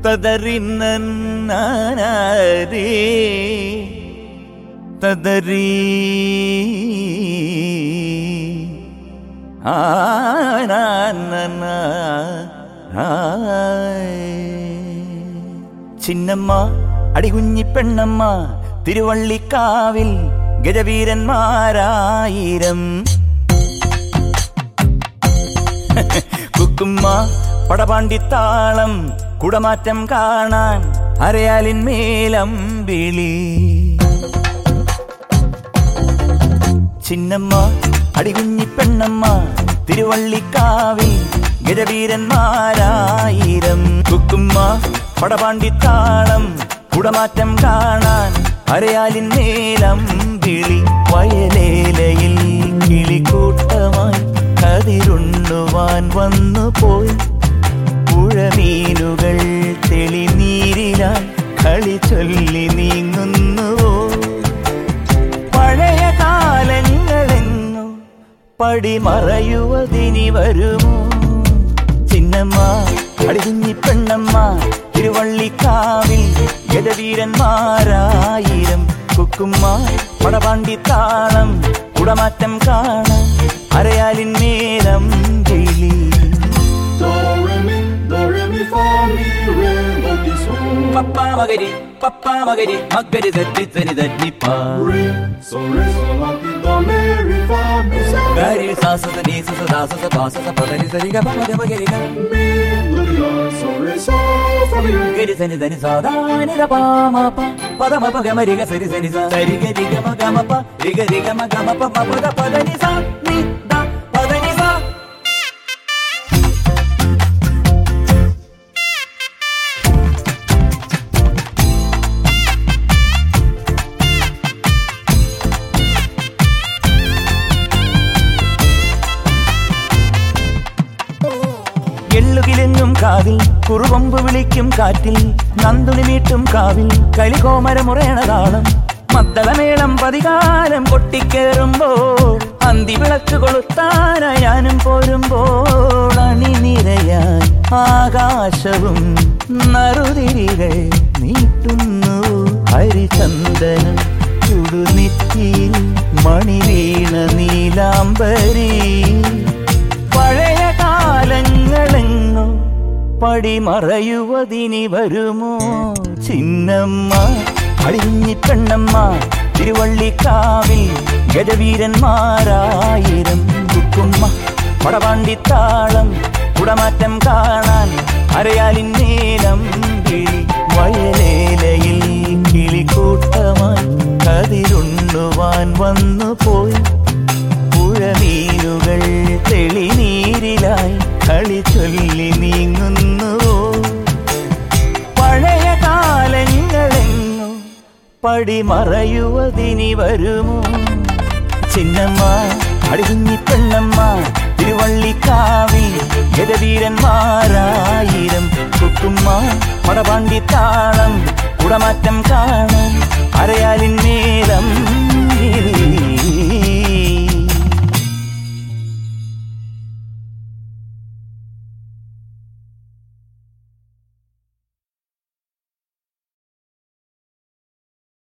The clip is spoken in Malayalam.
തദറിന്നേ തദരീ ചിന്നമ്മ അടികുഞ്ഞി പെണ്ണമ്മ തിരുവള്ളിക്കാവിൽ ഗജവീരന്മാരായിരം കുക്കുമ്മ പടപാണ്ടിത്താളം കുടമാറ്റം കാണാൻ അരയാലിൻ മേലം വിളി ചിന്നമ്മ അടികുഞ്ഞി പെണ്ണമ്മ തിരുവള്ളിക്കാവിൽ ഗജവീരന്മാരായിരം കുക്കുമ്മ പടപാണ്ടിത്താളം കുടമാറ്റം കാണാൻ അരയാലിൻ മേലം വിളി വയലേലയിൽ കിളിക്കൂട്ടമായി കതിരുണ്ണുവാൻ വന്നു പോയി പുഴമീനുകൾ തെളിനീരിലായി കളി ചൊല്ലി നീങ്ങുന്നുവോ പഴയ കാലങ്ങളെങ്ങോ പടിമറയുവതിനി വരുമോ ചിന്നമ്മ അടികുഞ്ഞി പെണ്ണമ്മ തിരുവള്ളിക്കാവിൽ ഗജവീരന്മാരായിരം കുക്കുമ്മ പടപാണ്ടിത്താളം കുടമാറ്റം കാണാൻ അരയാലിൻ നേരം കിളി Do re mi, do re mi fa mi re do di so. പപ്പ മകരി പപ്പ മകരി മകരി തെറ്റി തെരി തെറ്റിപ്പ Re so re so la ti do me re fa mi sa ഗരി സാസസ നീ സസ ദാസ സ പാസ സ പദനി സരി ഗ പദ മകരി ഗ mi do di la so re so fa mi re. ഗരി സനി ധനി സാധാനി ര പാ മ പ പദ മ പ ഗ മ രി ഗ സരി സനി സ സരി ഗ രി ഗ മ ഗ മ പ രി ഗ രി ഗ മ ഗ മ പ മ പ ദ പദ നി സ നി ദ പദ നി സ എള്ളുകിലെങ്ങും കാവിൽ കുറുവമ്പ് വിളിക്കും കാറ്റിൽ നന്ദുണി മീട്ടും കാവിൽ കളികോമരമുറയണ താളം മദ്ദളമേളം പതികാലം കൊട്ടിക്കേറുമ്പോൾ അന്തി വിളക്ക് കൊളുത്താന ഞാനും പോരുമ്പോൾ അണിനിരയായി ആകാശവും നറുതിരികൾ നീട്ടുന്നു ഹരിചന്ദനം ചുടുനെറ്റിയിൽ മണിവീണ നീലാംബരി പഴയ കാലങ്ങളെങ്ങോ പടിമറയുവതിനി വരുമോ ചിന്നമ്മ അടിഞ്ഞി പെണ്ണമ്മ തിരുവള്ളിക്കാവിൽ ഗജവീരന്മാരായിരം കുക്കുമ്മ പടപാണ്ടിത്താളം കുടമാറ്റം കാണാൻ അരയാലിൻ നീലം കിളി വയലേലയിൽ കിളിക്കൂട്ടമായി കതിരുണ്ണുവാൻ വന്നു പോയി പുഴമീനുകൾ തെളിനീരിലായി കളി ചൊല്ലി നീങ്ങുന്നുവോ പഴയ കാലങ്ങളെങ്ങോ പടിമറയുവതിനി വരുമോ ചിന്നമ്മ അടികുഞ്ഞി പെണ്ണമ്മ തിരുവള്ളിക്കാവിൽ ഗജവീരന്മാരായിരം കുക്കുമ്മ പടപാണ്ടിത്താളം കുടമാറ്റം കാണാൻ അരയാലിൻ നേരം